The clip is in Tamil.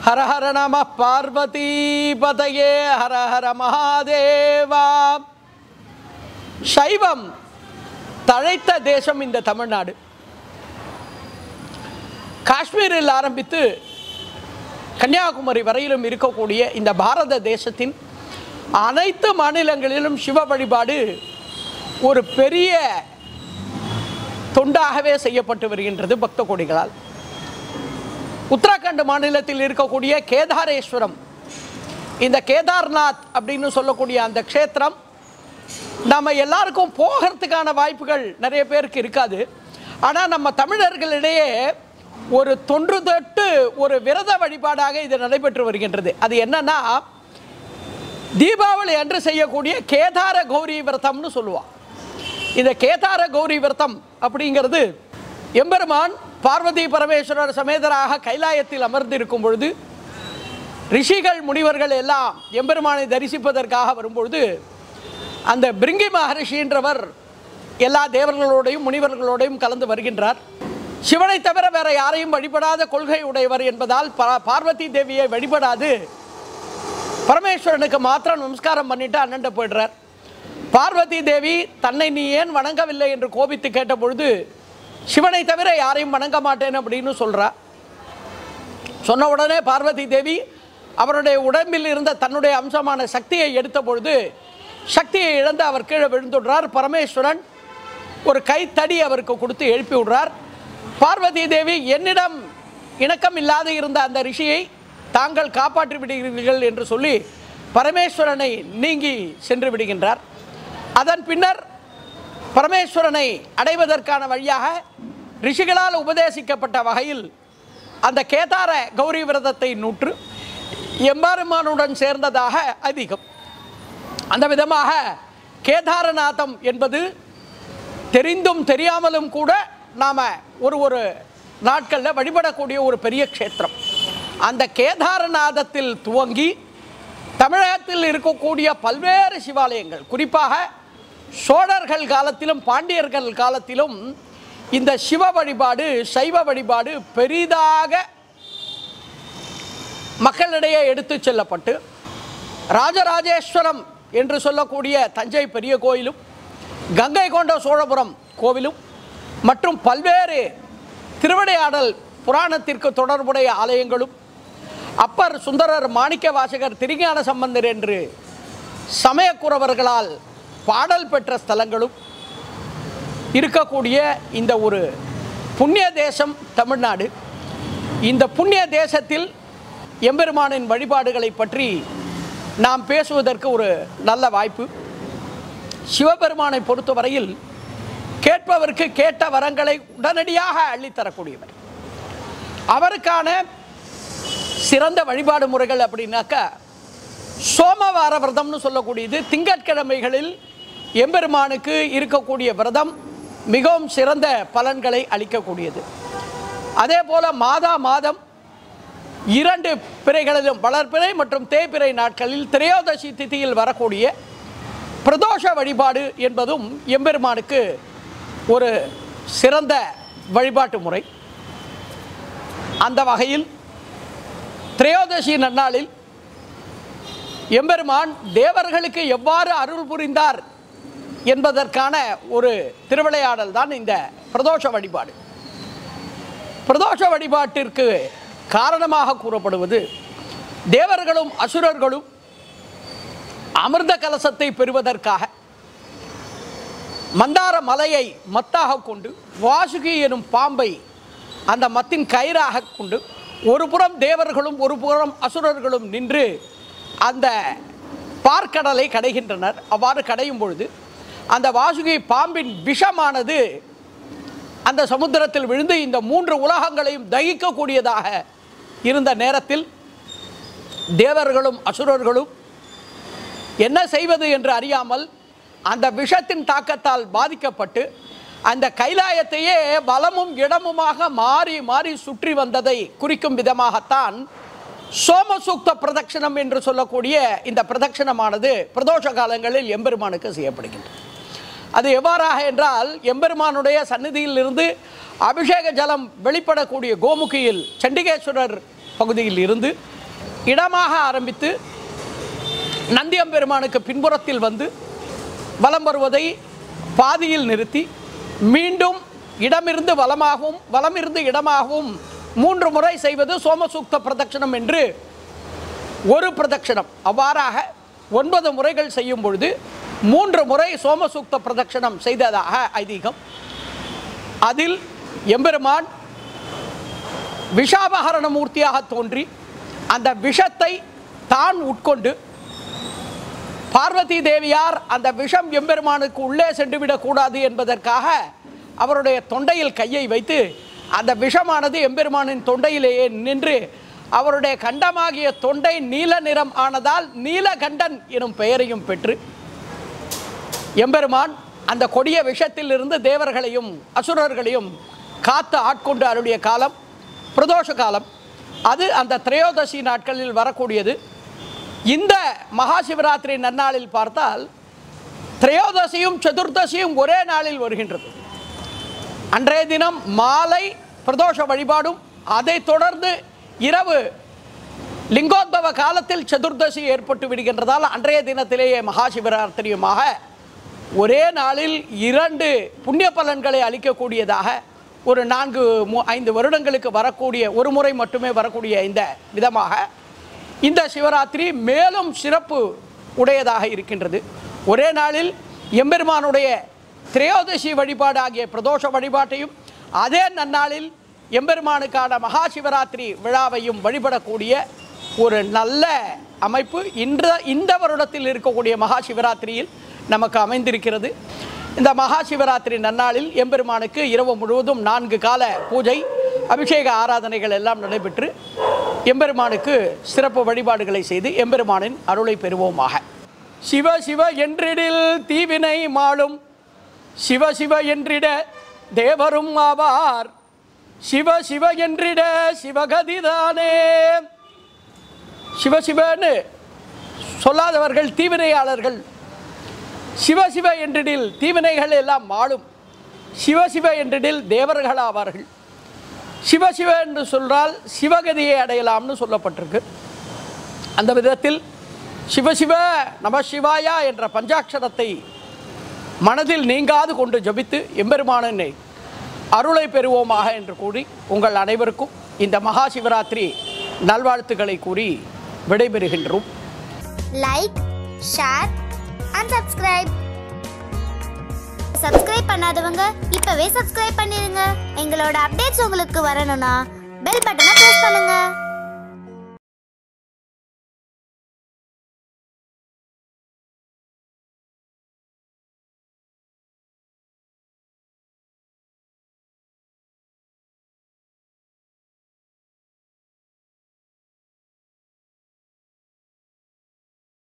ஹர ஹர நம பார்வதி பதையே ஹர ஹர மகாதேவா சைவம் தழைத்த தேசம் இந்த தமிழ்நாடு காஷ்மீரில் ஆரம்பித்து கன்னியாகுமரி வரையிலும் இருக்கக்கூடிய இந்த பாரத தேசத்தின் அனைத்து மாநிலங்களிலும் சிவ வழிபாடு ஒரு பெரிய தொண்டாகவே செய்யப்பட்டு வருகின்றது பக்த கோடிகளால் உத்தராகண்ட் மாநிலத்தில் இருக்கக்கூடிய கேதாரேஸ்வரம் இந்த கேதார்நாத் அப்படின்னு சொல்லக்கூடிய அந்த க்ஷேத்திரம் நம்ம எல்லாருக்கும் போகிறதுக்கான வாய்ப்புகள் நிறைய பேருக்கு இருக்காது ஆனால் நம்ம தமிழர்களிடையே ஒரு தொன்று தொட்டு ஒரு விரத வழிபாடாக இது நடைபெற்று வருகின்றது அது என்னன்னா தீபாவளி அன்று செய்யக்கூடிய கேதார கௌரி விரதம்னு சொல்லுவான் இந்த கேதார கௌரி விரதம் அப்படிங்கிறது எம்பெருமான் பார்வதி பரமேஸ்வரர் சமேதராக கைலாயத்தில் அமர்ந்திருக்கும் பொழுது ரிஷிகள் முனிவர்கள் எல்லாம் எம்பெருமானை தரிசிப்பதற்காக வரும்பொழுது அந்த பிரிங்கி மகரிஷின்றவர் எல்லா தேவர்களோடையும் முனிவர்களோடையும் கலந்து வருகின்றார் சிவனை தவிர வேற யாரையும் வழிபடாத கொள்கை உடையவர் என்பதால் பா- பார்வதி தேவியை வழிபடாது பரமேஸ்வரனுக்கு மாத்திரம் நமஸ்காரம் பண்ணிட்டு அண்ணன்ட்ட போயிடுறார் பார்வதி தேவி தன்னை நீ ஏன் வணங்கவில்லை என்று கோபித்து கேட்டபொழுது சிவனை தவிர யாரையும் வணங்க மாட்டேன் அப்படின்னு சொல்றா சொன்ன உடனே பார்வதி தேவி அவருடைய உடம்பில் இருந்த தன்னுடைய அம்சமான சக்தியை எடுத்த பொழுது சக்தியை இழந்து அவர் கீழே விழுந்துடுறார் பரமேஸ்வரன் ஒரு கைத்தடி அவருக்கு கொடுத்து எழுப்பி விடுறார் பார்வதி தேவி என்னிடம் இணக்கம் இல்லாது இருந்த அந்த ரிஷியை தாங்கள் காப்பாற்றி விடுகிறீர்கள் என்று சொல்லி பரமேஸ்வரனை நீங்கி சென்று விடுகின்றார் அதன் பின்னர் பரமேஸ்வரனை அடைவதற்கான வழியாக ரிஷிகளால் உபதேசிக்கப்பட்ட வகையில் அந்த கேதார கௌரி விரதத்தை நூற்று எம்பெருமானுடன் சேர்ந்ததாக அதிகம் அந்த விதமாக கேதாரநாதம் என்பது தெரிந்தும் தெரியாமலும் கூட நாம் ஒரு ஒரு நாட்களில் வழிபடக்கூடிய ஒரு பெரிய க்ஷேத்திரம் அந்த கேதாரநாதத்தில் துவங்கி தமிழகத்தில் இருக்கக்கூடிய பல்வேறு சிவாலயங்கள் குறிப்பாக சோழர்கள் காலத்திலும் பாண்டியர்கள் காலத்திலும் இந்த சிவ வழிபாடு சைவ வழிபாடு பெரிதாக மக்களிடையே எடுத்து செல்லப்பட்டு ராஜராஜேஸ்வரம் என்று சொல்லக்கூடிய தஞ்சை பெரிய கோயிலும் கங்கை கொண்ட சோழபுரம் கோவிலும் மற்றும் பல்வேறு திருவிளையாடல் புராணத்திற்கு தொடர்புடைய ஆலயங்களும் அப்பர் சுந்தரர் மாணிக்க வாசகர் திருஞான சம்பந்தர் என்று சமயக்குறவர்களால் பாடல் பெற்ற ஸ்தலங்களும் இருக்கக்கூடிய இந்த ஒரு புண்ணிய தேசம் தமிழ்நாடு இந்த புண்ணிய தேசத்தில் எம்பெருமானின் வழிபாடுகளை பற்றி நாம் பேசுவதற்கு ஒரு நல்ல வாய்ப்பு சிவபெருமானை பொறுத்தவரையில் கேட்பவருக்கு கேட்ட வரங்களை உடனடியாக அள்ளித்தரக்கூடியவர் அவருக்கான சிறந்த வழிபாடு முறைகள் அப்படின்னாக்கா சோமவார விரதம்னு சொல்லக்கூடியது திங்கட்கிழமைகளில் எம்பெருமானுக்கு இருக்கக்கூடிய விரதம் மிகவும் சிறந்த பலன்களை அளிக்கக்கூடியது அதே போல மாதா மாதம் இரண்டு பிறைகளிலும் வளர்பிறை மற்றும் தேய்பிறை நாட்களில் திரையோதசி திதியில் வரக்கூடிய பிரதோஷ வழிபாடு என்பதும் எம்பெருமானுக்கு ஒரு சிறந்த வழிபாட்டு முறை அந்த வகையில் திரையோதசி நன்னாளில் எம்பெருமான் தேவர்களுக்கு எவ்வாறு அருள் புரிந்தார் என்பதற்கான ஒரு திருவிளையாடல் தான் இந்த பிரதோஷ வழிபாடு பிரதோஷ வழிபாட்டிற்கு காரணமாக கூறப்படுவது தேவர்களும் அசுரர்களும் அமிர்த கலசத்தை பெறுவதற்காக மந்தார மலையை மத்தாக கொண்டு வாசுகி எனும் பாம்பை அந்த மத்தின் கயிறாக கொண்டு ஒரு புறம் தேவர்களும் ஒரு புறம் அசுரர்களும் நின்று அந்த பார்க்கடலை கடைகின்றனர் அவ்வாறு கடையும் பொழுது அந்த வாசுகி பாம்பின் விஷமானது அந்த சமுத்திரத்தில் விழுந்து இந்த மூன்று உலகங்களையும் தகிக்கக்கூடியதாக இருந்த நேரத்தில் தேவர்களும் அசுரர்களும் என்ன செய்வது என்று அறியாமல் அந்த விஷத்தின் தாக்கத்தால் பாதிக்கப்பட்டு அந்த கைலாயத்தையே வலமும் இடமுமாக மாறி மாறி சுற்றி வந்ததை குறிக்கும் விதமாகத்தான் சோமசூக்த பிரதட்சணம் என்று சொல்லக்கூடிய இந்த பிரதட்சணமானது பிரதோஷ காலங்களில் எம்பெருமானுக்கு செய்யப்படுகின்றது அது எவ்வாறாக என்றால் எம்பெருமானுடைய சந்நிதியில் இருந்து அபிஷேக ஜலம் வெளிப்படக்கூடிய கோமுகியில் சண்டிகேஸ்வரர் பகுதியில் இருந்து இடமாக ஆரம்பித்து நந்தியம்பெருமானுக்கு பின்புறத்தில் வந்து வலம் வருவதை பாதியில் நிறுத்தி மீண்டும் இடமிருந்து வலமாகவும் வலமிருந்து இடமாகவும் மூன்று முறை செய்வது சோமசூக்த பிரதட்சணம் என்று ஒரு பிரதட்சணம் அவ்வாறாக ஒன்பது முறைகள் செய்யும் பொழுது மூன்று முறை சோமசூக்த பிரதட்சணம் செய்ததாக ஐதீகம் அதில் எம்பெருமான் விஷாபகரண மூர்த்தியாக தோன்றி அந்த விஷத்தை தான் உட்கொண்டு பார்வதி தேவியார் அந்த விஷம் எம்பெருமானுக்கு உள்ளே சென்றுவிடக்கூடாது என்பதற்காக அவருடைய தொண்டையில் கையை வைத்து அந்த விஷமானது எம்பெருமானின் தொண்டையிலேயே நின்று அவருடைய கண்டமாகிய தொண்டை நீல நிறம் ஆனதால் நீலகண்டன் எனும் பெயரையும் பெற்று எம்பெருமான் அந்த கொடிய விஷத்திலிருந்து தேவர்களையும் அசுரர்களையும் காத்து ஆட்கொண்டு அருடைய காலம் பிரதோஷ காலம் அது அந்த திரையோதசி நாட்களில் வரக்கூடியது இந்த மகா சிவராத்திரி நன்னாளில் பார்த்தால் திரையோதசியும் சதுர்தசியும் ஒரே நாளில் வருகின்றது அன்றைய தினம் மாலை பிரதோஷ வழிபாடும் அதைத் தொடர்ந்து இரவு லிங்கோத்பவ காலத்தில் சதுர்தசி ஏற்பட்டு விடுகின்றதால் அன்றைய தினத்திலேயே மகா சிவராத்திரியுமாக ஒரே நாளில் இரண்டு புண்ணிய பலன்களை அளிக்கக்கூடியதாக ஒரு நான்கு மூ ஐந்து வருடங்களுக்கு வரக்கூடிய ஒரு முறை மட்டுமே வரக்கூடிய இந்த விதமாக இந்த சிவராத்திரி மேலும் சிறப்பு உடையதாக இருக்கின்றது ஒரே நாளில் எம்பெருமானுடைய திரையோதசி வழிபாடு ஆகிய பிரதோஷ வழிபாட்டையும் அதே நன்னாளில் எம்பெருமானுக்கான மகா சிவராத்திரி விழாவையும் வழிபடக்கூடிய ஒரு நல்ல அமைப்பு இன்ற இந்த வருடத்தில் இருக்கக்கூடிய மகா சிவராத்திரியில் நமக்கு அமைந்திருக்கிறது இந்த மகா சிவராத்திரி நன்னாளில் எம்பெருமானுக்கு இரவு முழுவதும் நான்கு கால பூஜை அபிஷேக ஆராதனைகள் எல்லாம் நடைபெற்று எம்பெருமானுக்கு சிறப்பு வழிபாடுகளை செய்து எம்பெருமானின் அருளை பெறுவோமாக சிவ சிவ என்றிடில் தீவினை மாளும் சிவ சிவ என்றிட தேவரும் ஆவார் சிவ சிவ என்றிட சிவகதிதானே சிவசிவன்னு சொல்லாதவர்கள் தீவினையாளர்கள் சிவசிவ என்றிடில் தீவினைகள் எல்லாம் மாளும் சிவசிவ என்றிடில் தேவர்கள் ஆவார்கள் சிவசிவ என்று சொல்றால் சிவகதியை அடையலாம்னு சொல்லப்பட்டிருக்கு அந்த விதத்தில் சிவசிவ நம சிவாயா என்ற பஞ்சாட்சரத்தை மனதில் நீங்காது கொண்டு ஜபித்து எம்பெருமானனை அருளை பெறுவோமாக என்று கூறி உங்கள் அனைவருக்கும் இந்த மகா சிவராத்திரி நல்வாழ்த்துக்களை கூறி விடைபெறுகின்றோம் like share and subscribe subscribe பண்ணாதவங்க இப்பவே சப்ஸ்கிரைப் பண்ணிருங்க எங்களோட அப்டேட்ஸ் உங்களுக்கு வரணும்னா பெல் பட்டனை பிரஸ் பண்ணுங்க